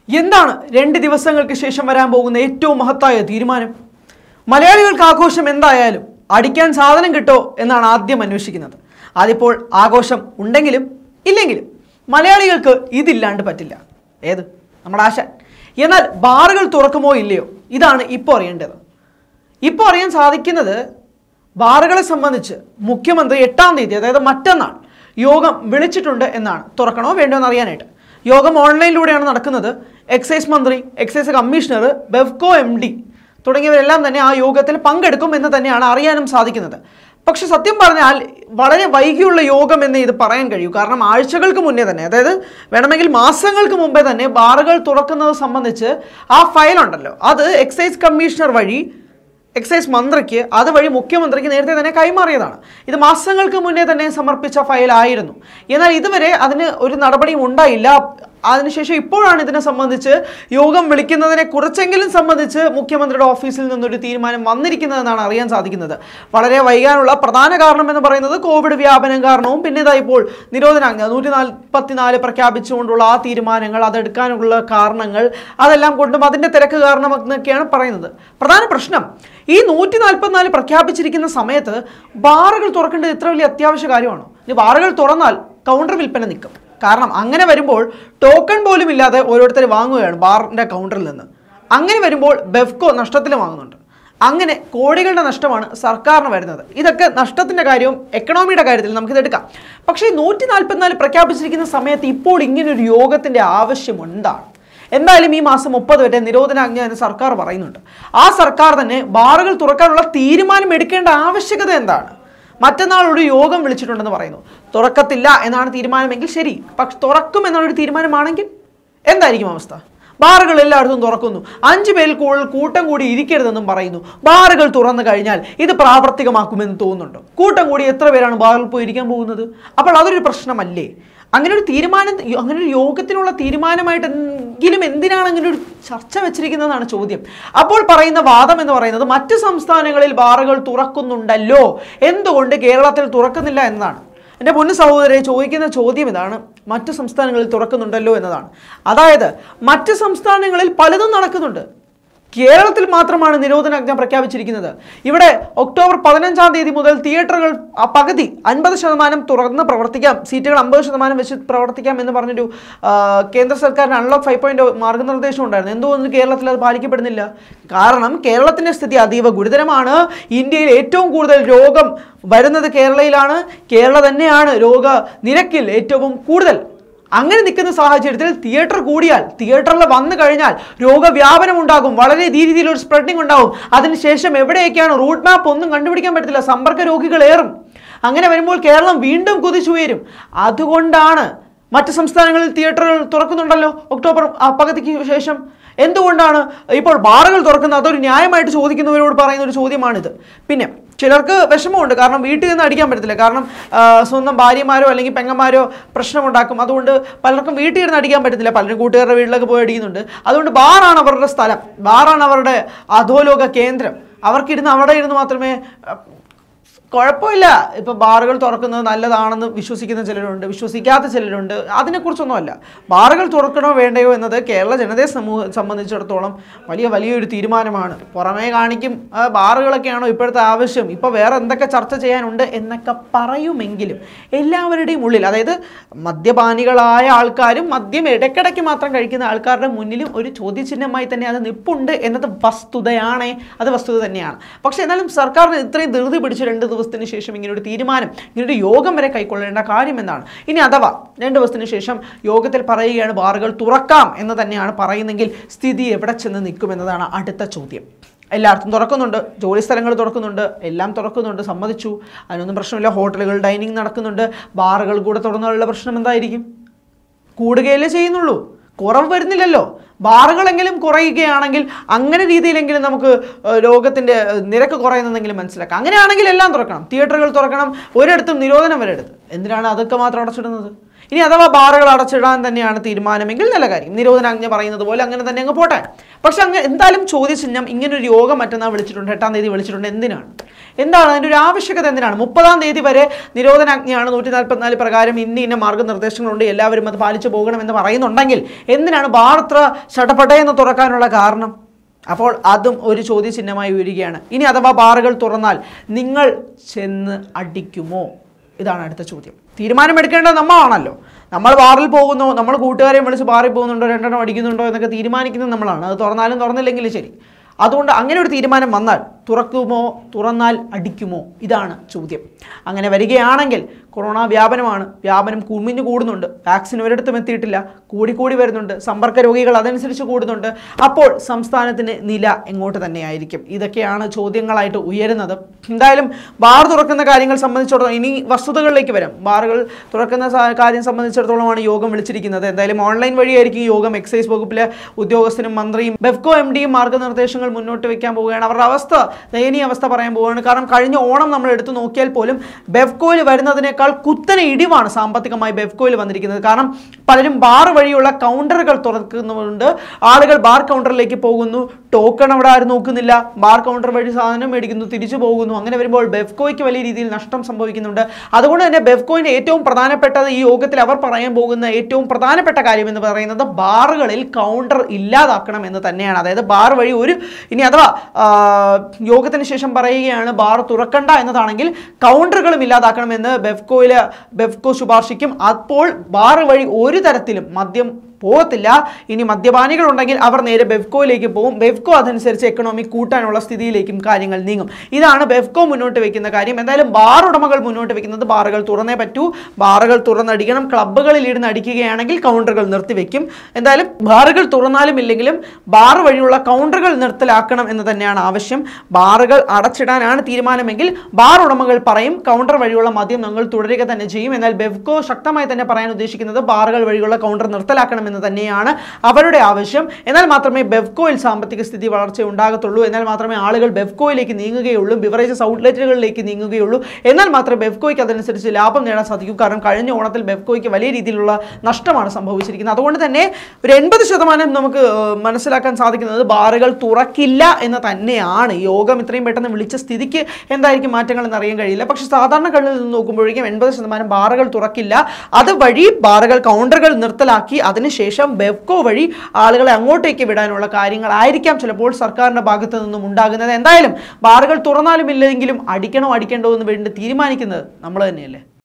എന്താണ് രണ്ട് ദിവസങ്ങൾക്ക് ശേഷം വരാൻ പോകുന്ന ഏറ്റവും മഹത്തായ തീരുമാനം മലയാളികൾക്ക് ആഘോഷം എന്തായാലും അടിക്കാൻ സാധനം കിട്ടോ എന്നാണ് ആദ്യം അന്വേഷിക്കുന്നത് അതിപ്പോൾ ആഘോഷം ഉണ്ടെങ്കിലും ഇല്ലെങ്കിലും മലയാളികൾക്ക് ഇതില്ലാണ്ട് പറ്റില്ല ഏത് നമ്മുടെ ആശാൻ എന്നാൽ ബാറുകൾ തുറക്കുമോ ഇല്ലയോ ഇതാണ് ഇപ്പോൾ അറിയേണ്ടത് ഇപ്പോൾ അറിയാൻ സാധിക്കുന്നത് ബാറുകളെ സംബന്ധിച്ച് മുഖ്യമന്ത്രി എട്ടാം തീയതി അതായത് മറ്റന്നാൾ യോഗം വിളിച്ചിട്ടുണ്ട് എന്നാണ് തുറക്കണോ വേണ്ടോ എന്ന് അറിയാനായിട്ട് യോഗം ഓൺലൈനിലൂടെയാണ് നടക്കുന്നത് എക്സൈസ് മന്ത്രി excise commissioner Bevco M D തുടങ്ങിയവരെല്ലാം തന്നെ ആ യോഗത്തിൽ പങ്കെടുക്കും എന്ന് തന്നെയാണ് അറിയാനും സാധിക്കുന്നത് പക്ഷെ സത്യം പറഞ്ഞാൽ വളരെ വൈകിയുള്ള യോഗം എന്ന് ഇത് പറയാൻ കഴിയൂ കാരണം ആഴ്ചകൾക്ക് മുന്നേ തന്നെ അതായത് വേണമെങ്കിൽ മാസങ്ങൾക്ക് മുമ്പേ തന്നെ ബാറുകൾ തുറക്കുന്നത് സംബന്ധിച്ച് ആ ഫയൽ ഉണ്ടല്ലോ അത് എക്സൈസ് കമ്മീഷണർ വഴി എക്സൈസ് മന്ത്രിക്ക് അതുവഴി മുഖ്യമന്ത്രിക്ക് നേരത്തെ തന്നെ കൈമാറിയതാണ് ഇത് മാസങ്ങൾക്ക് മുന്നേ തന്നെ സമർപ്പിച്ച ഫയലായിരുന്നു എന്നാൽ ഇതുവരെ അതിന് ഒരു നടപടിയും ഉണ്ടായില്ല അതിനുശേഷം ഇപ്പോഴാണ് ഇതിനെ സംബന്ധിച്ച് യോഗം വിളിക്കുന്നതിനെ കുറിച്ചെങ്കിലും സംബന്ധിച്ച് മുഖ്യമന്ത്രിയുടെ ഓഫീസിൽ നിന്നൊരു തീരുമാനം വന്നിരിക്കുന്നതെന്നാണ് അറിയാൻ സാധിക്കുന്നത് വളരെ വൈകാനുള്ള പ്രധാന കാരണം എന്ന് പറയുന്നത് കോവിഡ് വ്യാപനം കാരണവും പിന്നെ ഇതാ ഇപ്പോൾ നിരോധനാജ്ഞ നൂറ്റി നാൽപ്പത്തിനാല് പ്രഖ്യാപിച്ചുകൊണ്ടുള്ള ആ തീരുമാനങ്ങൾ അതെടുക്കാനുള്ള കാരണങ്ങൾ അതെല്ലാം കൊണ്ടും അതിൻ്റെ തിരക്ക് കാരണം എന്നൊക്കെയാണ് പറയുന്നത് പ്രധാന പ്രശ്നം ഈ നൂറ്റി നാൽപ്പത്തിനാല് പ്രഖ്യാപിച്ചിരിക്കുന്ന സമയത്ത് ബാറുകൾ തുറക്കേണ്ടത് ഇത്ര വലിയ അത്യാവശ്യ കാര്യമാണോ ഇനി ബാറുകൾ തുറന്നാൽ കൗണ്ടർ വിൽപ്പന നിൽക്കും കാരണം അങ്ങനെ വരുമ്പോൾ ടോക്കൺ പോലും ഇല്ലാതെ ഓരോരുത്തർ വാങ്ങുകയാണ് ബാറിൻ്റെ കൗണ്ടറിൽ നിന്ന് അങ്ങനെ വരുമ്പോൾ ബെഫ്കോ നഷ്ടത്തിൽ വാങ്ങുന്നുണ്ട് അങ്ങനെ കോടികളുടെ നഷ്ടമാണ് സർക്കാരിന് വരുന്നത് ഇതൊക്കെ നഷ്ടത്തിൻ്റെ കാര്യവും എക്കണോമിയുടെ കാര്യത്തിൽ നമുക്കിത് എടുക്കാം പക്ഷേ നൂറ്റി നാൽപ്പത്തിനാല് പ്രഖ്യാപിച്ചിരിക്കുന്ന സമയത്ത് ഇപ്പോൾ ഇങ്ങനൊരു യോഗത്തിൻ്റെ ആവശ്യം എന്താണ് എന്തായാലും ഈ മാസം മുപ്പത് വരെ നിരോധനാജ്ഞ എന്ന് സർക്കാർ പറയുന്നുണ്ട് ആ സർക്കാർ തന്നെ ബാറുകൾ തുറക്കാനുള്ള തീരുമാനം എടുക്കേണ്ട ആവശ്യകത എന്താണ് മറ്റന്നാൾ ഒരു യോഗം വിളിച്ചിട്ടുണ്ടെന്ന് പറയുന്നു തുറക്കത്തില്ല എന്നാണ് തീരുമാനമെങ്കിൽ ശരി പക്ഷെ തുറക്കും എന്നുള്ളൊരു തീരുമാനമാണെങ്കിൽ എന്തായിരിക്കും അവസ്ഥ ബാറുകൾ എല്ലായിടത്തും തുറക്കുന്നു അഞ്ചു പേരിൽ കൂടുതൽ കൂട്ടം കൂടി ഇരിക്കരുതെന്നും പറയുന്നു ബാറുകൾ തുറന്നു കഴിഞ്ഞാൽ ഇത് പ്രാവർത്തികമാക്കുമെന്ന് തോന്നുന്നുണ്ടോ കൂട്ടം കൂടി എത്ര പേരാണ് ബാറിൽ പോയി ഇരിക്കാൻ പോകുന്നത് അപ്പോൾ അതൊരു പ്രശ്നമല്ലേ അങ്ങനെ ഒരു തീരുമാനം അങ്ങനെ ഒരു യോഗത്തിനുള്ള തീരുമാനമായിട്ട് എങ്കിലും എന്തിനാണ് അങ്ങനെ ഒരു ചർച്ച വെച്ചിരിക്കുന്നതെന്നാണ് ചോദ്യം അപ്പോൾ പറയുന്ന വാദം എന്ന് പറയുന്നത് മറ്റ് സംസ്ഥാനങ്ങളിൽ ബാറുകൾ തുറക്കുന്നുണ്ടല്ലോ എന്തുകൊണ്ട് കേരളത്തിൽ തുറക്കുന്നില്ല എന്നതാണ് എൻ്റെ പൊന്നു സഹോദരരെ ചോദിക്കുന്ന ചോദ്യം ഇതാണ് മറ്റു സംസ്ഥാനങ്ങളിൽ തുറക്കുന്നുണ്ടല്ലോ എന്നതാണ് അതായത് മറ്റ് സംസ്ഥാനങ്ങളിൽ പലതും നടക്കുന്നുണ്ട് കേരളത്തിൽ മാത്രമാണ് നിരോധനാജ്ഞ പ്രഖ്യാപിച്ചിരിക്കുന്നത് ഇവിടെ ഒക്ടോബർ പതിനഞ്ചാം തീയതി മുതൽ തിയേറ്ററുകൾ ആ പകുതി അൻപത് ശതമാനം തുറന്ന് പ്രവർത്തിക്കാം സീറ്റുകൾ അമ്പത് ശതമാനം വെച്ച് പ്രവർത്തിക്കാം എന്ന് പറഞ്ഞൊരു ആ, കേന്ദ്ര സർക്കാരിന് അൺലോക്ക് ഫൈവ് പോയിന്റ് മാർഗനിർദ്ദേശം ഉണ്ടായിരുന്നു എന്തുകൊണ്ട് കേരളത്തിൽ അത് പാലിക്കപ്പെടുന്നില്ല കാരണം കേരളത്തിൻ്റെ സ്ഥിതി അതീവ ഗുരുതരമാണ് ഇന്ത്യയിൽ ഏറ്റവും കൂടുതൽ രോഗം വരുന്നത് കേരളയിലാണ് കേരള തന്നെയാണ് രോഗ നിരക്കിൽ ഏറ്റവും കൂടുതൽ അങ്ങനെ നിൽക്കുന്ന സാഹചര്യത്തിൽ തിയേറ്റർ കൂടിയാൽ തിയേറ്ററിൽ വന്നു കഴിഞ്ഞാൽ രോഗവ്യാപനം ഉണ്ടാകും വളരെ രീതിയിൽ ഒരു സ്പ്രെഡിങ് ഉണ്ടാകും അതിനുശേഷം എവിടെയൊക്കെയാണ് റൂട്ട് മാപ്പ് ഒന്നും കണ്ടുപിടിക്കാൻ പറ്റത്തില്ല സമ്പർക്ക രോഗികൾ ഏറും അങ്ങനെ വരുമ്പോൾ കേരളം വീണ്ടും കുതിച്ചുയരും അതുകൊണ്ടാണ് മറ്റ് സംസ്ഥാനങ്ങളിൽ തിയേറ്ററുകൾ തുറക്കുന്നുണ്ടല്ലോ ഒക്ടോബർ ആ, പകുതിക്ക് ശേഷം എന്തുകൊണ്ടാണ് ഇപ്പോൾ ബാറുകൾ തുറക്കുന്നത് അതൊരു ന്യായമായിട്ട് ചോദിക്കുന്നവരോട് പറയുന്ന ഒരു ചോദ്യമാണിത് പിന്നെ ചിലർക്ക് വിഷമമുണ്ട് കാരണം വീട്ടിൽ നിന്ന് അടിക്കാൻ പറ്റത്തില്ല കാരണം ആ, സ്വന്തം ഭാര്യമാരോ അല്ലെങ്കിൽ പെങ്ങന്മാരോ പ്രശ്നമുണ്ടാക്കും അതുകൊണ്ട് പലർക്കും വീട്ടിൽ ഇരുന്ന് അടിക്കാൻ പറ്റത്തില്ല പലരും കൂട്ടുകാരുടെ വീട്ടിലൊക്കെ പോയി അടിക്കുന്നുണ്ട് അതുകൊണ്ട് ബാറാണ് അവരുടെ സ്ഥലം ബാറാണ് അവരുടെ അധോലോക കേന്ദ്രം അവർക്കിരുന്ന് അവിടെ ഇരുന്ന് മാത്രമേ ആ, കുഴപ്പമില്ല ഇപ്പൊ ബാറുകൾ തുറക്കുന്നത് നല്ലതാണെന്ന് വിശ്വസിക്കുന്ന ചിലരുണ്ട് വിശ്വസിക്കാത്ത ചിലരുണ്ട് അതിനെക്കുറിച്ചൊന്നുമല്ല ബാറുകൾ തുറക്കണോ വേണ്ടയോ എന്നത് കേരള ജനതയെ സമൂഹം സംബന്ധിച്ചിടത്തോളം വലിയ വലിയൊരു തീരുമാനമാണ് പുറമേ കാണിക്കും ആ, ബാറുകളൊക്കെയാണോ ഇപ്പോഴത്തെ ആവശ്യം ഇപ്പോൾ വേറെ എന്തൊക്കെ ചർച്ച ചെയ്യാനുണ്ട് എന്നൊക്കെ പറയുമെങ്കിലും എല്ലാവരുടെയും ഉള്ളിൽ അതായത് മദ്യപാനികളായ ആൾക്കാരും മദ്യം ഇടയ്ക്കിടയ്ക്ക് മാത്രം കഴിക്കുന്ന ആൾക്കാരുടെ മുന്നിലും ഒരു ചോദ്യചിഹ്നമായി തന്നെ അത് നിപ്പുണ്ട് എന്നത് വസ്തുതയാണ് അത് വസ്തുത തന്നെയാണ് പക്ഷേ എന്നാലും സർക്കാരിന് ഇത്രയും ധൃതി പിടിച്ച് രണ്ട് ദിവസത്തിന് ശേഷം ഇങ്ങനെ ഒരു തീരുമാനം ഇങ്ങനെ ഒരു യോഗം വരെ കൈക്കൊള്ളേണ്ട കാര്യം എന്താണ് ഇനി അഥവാ രണ്ട് ദിവസത്തിന് ശേഷം യോഗത്തിൽ പറയുകയാണ് ബാറുകൾ തുറക്കാം എന്ന് തന്നെയാണ് പറയുന്നെങ്കിൽ സ്ഥിതി എവിടെ ചെന്ന് നിൽക്കുമെന്നതാണ് അടുത്ത ചോദ്യം എല്ലായിടത്തും തുറക്കുന്നുണ്ട് ജോലി സ്ഥലങ്ങൾ തുറക്കുന്നുണ്ട് എല്ലാം തുറക്കുന്നുണ്ട് സമ്മതിച്ചു അതിനൊന്നും പ്രശ്നമില്ല ഹോട്ടലുകൾ ഡൈനിങ് നടക്കുന്നുണ്ട് ബാറുകൾ കൂടെ തുറന്നുള്ള പ്രശ്നം എന്തായിരിക്കും കൂടുകയല്ലേ ചെയ്യുന്നുള്ളൂ കുറവ് വരുന്നില്ലല്ലോ ബാറുകളെങ്കിലും കുറയുകയാണെങ്കിൽ അങ്ങനെ രീതിയിലെങ്കിലും നമുക്ക് ഏഹ്, രോഗത്തിൻ്റെ ഏഹ്, നിരക്ക് കുറയുന്നതെങ്കിലും മനസ്സിലാക്കാം അങ്ങനെയാണെങ്കിൽ എല്ലാം തുറക്കണം തിയേറ്ററുകൾ തുറക്കണം ഒരിടത്തും നിരോധനം വരെ എടുത്ത് എന്തിനാണ് അതൊക്കെ മാത്രം അടച്ചിടുന്നത് ഇനി അഥവാ ബാറുകൾ അടച്ചിടാൻ തന്നെയാണ് തീരുമാനമെങ്കിൽ നല്ല കാര്യം നിരോധനാജ്ഞ പറയുന്നത് പോലെ അങ്ങനെ തന്നെ അങ്ങ് പോട്ടെ പക്ഷെ അങ്ങ് എന്തായാലും ചോദ്യചിഹ്നം ഇങ്ങനെ ഒരു യോഗം മറ്റന്നാൾ വിളിച്ചിട്ടുണ്ട് എട്ടാം തീയതി വിളിച്ചിട്ടുണ്ട് എന്തിനാണ് എന്താണ് അതിൻ്റെ ഒരു ആവശ്യകത എന്തിനാണ് മുപ്പതാം തീയതി വരെ നിരോധനാജ്ഞയാണ് നൂറ്റി നാൽപ്പത്തിനാല് പ്രകാരം ഇന്ന ഇന്ന മാർഗ്ഗനിർദ്ദേശങ്ങളുണ്ട് എല്ലാവരും അത് പാലിച്ചു പോകണമെന്ന് പറയുന്നുണ്ടെങ്കിൽ എന്തിനാണ് ബാർ ഇത്ര ചട്ടപ്പട്ടയെന്ന് തുറക്കാനുള്ള കാരണം അപ്പോൾ അതും ഒരു ചോദ്യചിഹ്നമായി വരികയാണ് ഇനി അഥവാ ബാറുകൾ തുറന്നാൽ നിങ്ങൾ ചെന്ന് അടിക്കുമോ ഇതാണ് അടുത്ത ചോദ്യം തീരുമാനമെടുക്കേണ്ടത് നമ്മളാണല്ലോ നമ്മൾ ബാറിൽ പോകുന്നു നമ്മൾ കൂട്ടുകാരെ വിളിച്ച് ബാറിൽ പോകുന്നുണ്ടോ രണ്ടെണ്ണം അടിക്കുന്നുണ്ടോ എന്നൊക്കെ തീരുമാനിക്കുന്നത് നമ്മളാണ് അത് തുറന്നാലും തുറന്നില്ലെങ്കിലും ശരി അതുകൊണ്ട് അങ്ങനെ ഒരു തീരുമാനം വന്നാൽ തുറക്കുമോ തുറന്നാൽ അടിക്കുമോ ഇതാണ് ചോദ്യം അങ്ങനെ വരികയാണെങ്കിൽ കൊറോണ വ്യാപനമാണ് വ്യാപനം കുമിഞ്ഞു കൂടുന്നുണ്ട് വാക്സിൻ ഒരിടത്തും എത്തിയിട്ടില്ല കൂടിക്കൂടി വരുന്നുണ്ട് സമ്പർക്ക രോഗികൾ അതനുസരിച്ച് കൂടുന്നുണ്ട് അപ്പോൾ സംസ്ഥാനത്തിന് നില എങ്ങോട്ട് തന്നെയായിരിക്കും ഇതൊക്കെയാണ് ചോദ്യങ്ങളായിട്ട് ഉയരുന്നത് എന്തായാലും ബാർ തുറക്കുന്ന കാര്യങ്ങൾ സംബന്ധിച്ചിടത്തോളം ഇനി വസ്തുതകളിലേക്ക് വരാം ബാറുകൾ തുറക്കുന്ന സാ- കാര്യം സംബന്ധിച്ചിടത്തോളമാണ് യോഗം വിളിച്ചിരിക്കുന്നത് എന്തായാലും ഓൺലൈൻ വഴിയായിരിക്കും ഈ യോഗം എക്സൈസ് വകുപ്പിലെ ഉദ്യോഗസ്ഥനും മന്ത്രിയും ബെഫ്കോ എം ഡിയും മാർഗ്ഗനിർദ്ദേശങ്ങൾ മുന്നോട്ട് വെക്കാൻ പോവുകയാണ് അവരുടെ അവസ്ഥ ദയനീയ അവസ്ഥ പറയാൻ പോവുകയാണ് കാരണം കഴിഞ്ഞ ഓണം നമ്മൾ എടുത്തു നോക്കിയാൽ പോലും ബെഫ്കോയിൽ വരുന്നതിനേക്കാൾ കുത്തനെ ഇടിവാണ് സാമ്പത്തികമായി ബെഫ്കോയിൽ വന്നിരിക്കുന്നത് കാരണം പലരും ബാർ വഴിയുള്ള കൗണ്ടറുകൾ തുറക്കുന്നുണ്ട് ആളുകൾ ബാർ കൗണ്ടറിലേക്ക് പോകുന്നു ടോക്കൺ അവിടെ ആരും നോക്കുന്നില്ല ബാർ കൗണ്ടർ വഴി സാധനം മേടിക്കുന്നു തിരിച്ചു പോകുന്നു അങ്ങനെ വരുമ്പോൾ ബെഫ്കോയ്ക്ക് വലിയ രീതിയിൽ നഷ്ടം സംഭവിക്കുന്നുണ്ട് അതുകൊണ്ട് തന്നെ ബെഫ്കോയിന്റെ ഏറ്റവും പ്രധാനപ്പെട്ടത് ഈ യോഗത്തിൽ അവർ പറയാൻ പോകുന്ന ഏറ്റവും പ്രധാനപ്പെട്ട കാര്യം എന്ന് പറയുന്നത് ബാറുകളിൽ കൗണ്ടർ ഇല്ലാതാക്കണം എന്ന് തന്നെയാണ് അതായത് ബാർ വഴി ഒരു ഇനി അഥവാ ആ, യോഗത്തിന് ശേഷം പറയുകയാണ് ബാർ തുറക്കണ്ട എന്നതാണെങ്കിൽ കൗണ്ടറുകളും ഇല്ലാതാക്കണമെന്ന് ബെഫ്കോയിലെ ബെഫ്കോ ശുപാർശിക്കും അപ്പോൾ ബാർ വഴി ഒരു തരത്തിലും മദ്യം പോകത്തില്ല ഇനി മദ്യപാനികൾ ഉണ്ടെങ്കിൽ അവർ നേരെ ബെഫ്കോയിലേക്ക് പോകും ബെഫ്കോ അതനുസരിച്ച് എക്കണോമി കൂട്ടാനുള്ള സ്ഥിതിയിലേക്കും കാര്യങ്ങൾ നീങ്ങും ഇതാണ് ബെഫ്കോ മുന്നോട്ട് വെക്കുന്ന കാര്യം എന്തായാലും ബാർ ഉടമകൾ മുന്നോട്ട് വെക്കുന്നത് ബാറുകൾ തുറന്നേ പറ്റൂ ബാറുകൾ തുറന്നടിക്കണം ക്ലബ്ബുകളിൽ ഇരുന്ന് അടിക്കുകയാണെങ്കിൽ കൗണ്ടറുകൾ നിർത്തിവെക്കും എന്തായാലും ബാറുകൾ തുറന്നാലും ഇല്ലെങ്കിലും ബാർ വഴിയുള്ള കൗണ്ടറുകൾ നിർത്തലാക്കണം എന്ന് തന്നെയാണ് ആവശ്യം ബാറുകൾ അടച്ചിടാനാണ് തീരുമാനമെങ്കിൽ ബാർ ഉടമകൾ പറയും കൗണ്ടർ വഴിയുള്ള മദ്യം ഞങ്ങൾ തുടരുക തന്നെ ചെയ്യും എന്നാൽ ബെഫ്കോ ശക്തമായി തന്നെ പറയാൻ ഉദ്ദേശിക്കുന്നത് ബാറുകൾ വഴിയുള്ള കൗണ്ടർ നിർത്തലാക്കണമെന്ന് തന്നെയാണ് അവരുടെ ആവശ്യം എന്നാൽ മാത്രമേ ബെഫ്കോയിൽ സാമ്പത്തിക സ്ഥിതി വളർച്ച ഉണ്ടാകത്തുള്ളൂ എന്നാൽ മാത്രമേ ആളുകൾ ബെഫ്കോയിലേക്ക് നീങ്ങുകയുള്ളൂ ബിവറേജസ് ഔട്ട്ലെറ്റുകളിലേക്ക് നീങ്ങുകയുള്ളൂ എന്നാൽ മാത്രമേ ബെഫ്കോയ്ക്ക് അതനുസരിച്ച് ലാഭം നേടാൻ സാധിക്കൂ കാരണം കഴിഞ്ഞ ഓണത്തിൽ ബെഫ്കോയ്ക്ക് വലിയ രീതിയിലുള്ള നഷ്ടമാണ് സംഭവിച്ചിരിക്കുന്നത് അതുകൊണ്ട് തന്നെ ഒരു എൺപത് ശതമാനം നമുക്ക് ഏഹ്, മനസ്സിലാക്കാൻ സാധിക്കുന്നത് ബാറുകൾ തുറക്കില്ല എന്ന് തന്നെയാണ് ഈ യോഗം ഇത്രയും പെട്ടെന്ന് വിളിച്ച സ്ഥിതിക്ക് എന്തായിരിക്കും മാറ്റങ്ങൾ എന്ന് അറിയാൻ കഴിയില്ല പക്ഷേ സാധാരണ കണ്ണിൽ നിന്ന് നോക്കുമ്പോഴേക്കും എൺപത് ശതമാനം ബാറുകൾ തുറക്കില്ല അതുവഴി ബാറുകൾ കൗണ്ടറുകൾ നിർത്തലാക്കി അതിനുശേഷം ബെഫ്കോ വഴി ആളുകളെ അങ്ങോട്ടേക്ക് വിടാനുള്ള കാര്യങ്ങളായിരിക്കാം ചിലപ്പോൾ സർക്കാരിൻ്റെ ഭാഗത്ത് നിന്നും ഉണ്ടാകുന്നത് എന്തായാലും ബാറുകൾ തുറന്നാലും ഇല്ലെങ്കിലും അടിക്കണോ അടിക്കണ്ടോ എന്ന് വേണ്ടി തീരുമാനിക്കുന്നത് നമ്മൾ തന്നെയല്ലേ